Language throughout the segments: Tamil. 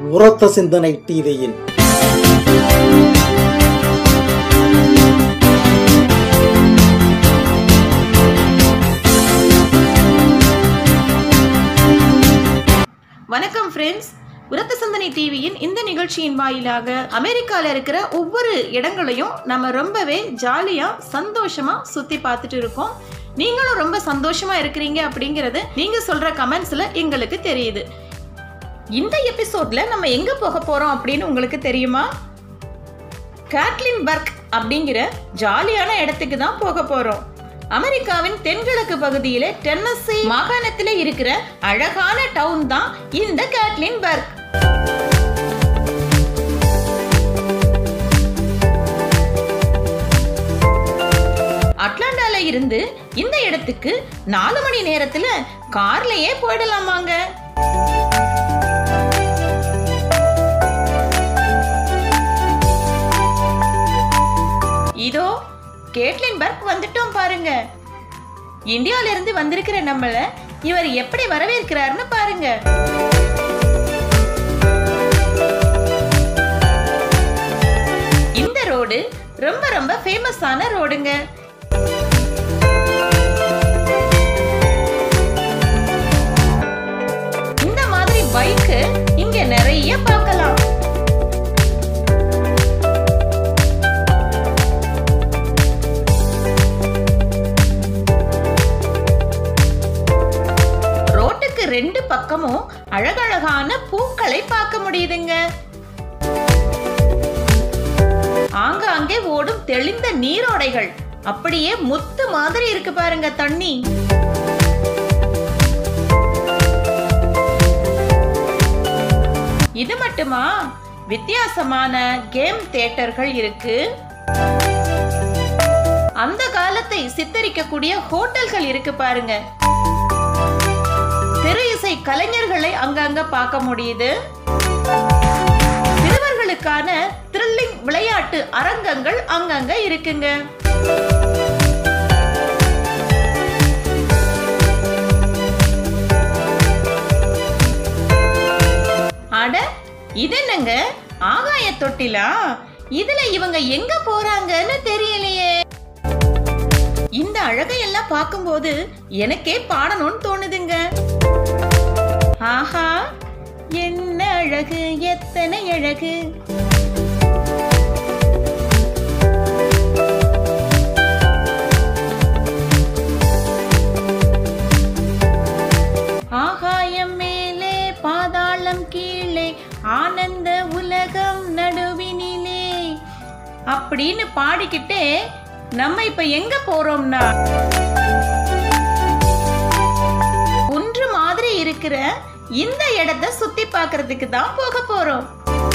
உரத்த சிந்தனை டிவியின் வணக்கம் ஃப்ரெண்ட்ஸ் உரத்த சிந்தனை டிவியின் இந்த நிகழ்ச்சியின் வாயிலாக அமெரிக்கால இருக்கிற ஒவ்வொரு இடங்களையும் நம்ம ரொம்பவே ஜாலியா சந்தோஷமா சுத்தி பார்த்துட்டு இருக்கோம் நீங்களும் ரொம்ப சந்தோஷமா இருக்கிறீங்க அப்படிங்கிறது நீங்க சொல்ற கமெண்ட்ஸ்ல எங்களுக்கு தெரியுது இந்த எபிசோட்ல நம்ம எங்க போக போறோம் அப்படின்னு உங்களுக்கு தெரியுமா கேட்லின்பர்க் அப்படிங்கிற ஜாலியான இடத்துக்கு தான் போக போறோம் அமெரிக்காவின் தென்கிழக்கு பகுதியில டென்னசி மாகாணத்துல இருக்கிற அழகான டவுன் தான் இந்த கேட்லின்பர்க் அட்லாண்டால இருந்து இந்த இடத்துக்கு நாலு மணி நேரத்துல கார்லயே போயிடலாமாங்க இதோ கேட்லின்பர்க் வந்துட்டோம் பாருங்க இந்தியால இருந்து வந்திருக்கிற நம்மள இவர் எப்படி வரவேற்கிறாருன்னு பாருங்க இந்த ரோடு ரொம்ப ரொம்ப ஃபேமஸான ரோடுங்க இந்த மாதிரி பைக்கு இங்க நிறைய பார்க்கலாம் ரோட்டுக்கு ரெண்டு பக்கமும் அழகழகான பூக்களை பார்க்க முடியுதுங்க ஆங்காங்கே ஓடும் தெளிந்த நீரோடைகள் அப்படியே முத்து மாதிரி இருக்கு பாருங்க தண்ணி இது மட்டுமா வித்தியாசமான கேம் தியேட்டர்கள் இருக்கு அந்த காலத்தை சித்தரிக்கக்கூடிய ஹோட்டல்கள் இருக்கு பாருங்க திரை இசை கலைஞர்களை அங்கங்க பார்க்க முடியுது சிறுவர்களுக்கான த்ரில்லிங் விளையாட்டு அரங்கங்கள் அங்கங்க இருக்குங்க அட இது என்னங்க ஆகாய தொட்டிலா இதுல இவங்க எங்க போறாங்கன்னு தெரியலையே இந்த அழகையெல்லாம் பார்க்கும்போது எனக்கே பாடணும்னு தோணுதுங்க ஆஹா என்ன அழகு எத்தனை அழகு ஆகாயம் மேலே பாதாளம் கீழே ஆனந்த உலகம் நடுவினிலே அப்படின்னு பாடிக்கிட்டே நம்ம இப்ப எங்க போறோம்னா குன்று மாதிரி இருக்கிற இந்த இடத்தை சுத்தி பார்க்கிறதுக்கு தான் போக போறோம்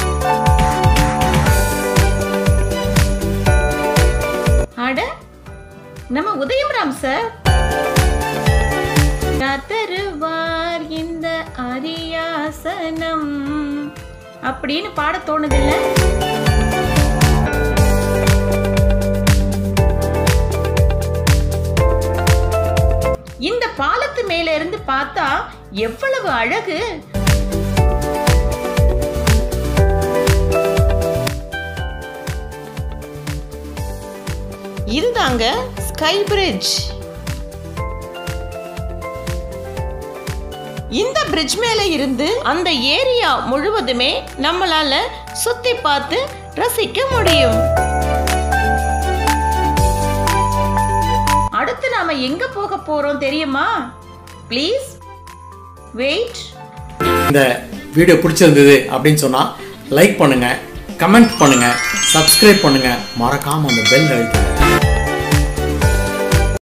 அட நம்ம உதயம்ராம் சார் தருவார் இந்த அரியாசனம் அப்படின்னு பாட தோணுதில்ல இந்த பாலத்து மேல இருந்து பார்த்தா எவ்வளவு அழகு இதுதாங்க ஸ்கை பிரிட்ஜ் இந்த பிரிட்ஜ் மேல இருந்து அந்த ஏரியா முழுவதுமே நம்மளால சுத்தி பார்த்து ரசிக்க முடியும் அடுத்து நாம எங்க போக போறோம் தெரியுமா ப்ளீஸ் வெயிட் இந்த வீடியோ பிடிச்சிருந்தது அப்படின்னு சொன்னா லைக் பண்ணுங்க கமெண்ட் பண்ணுங்க சப்ஸ்கிரைப் பண்ணுங்க மறக்காம அந்த பெல் அழுத்துங்க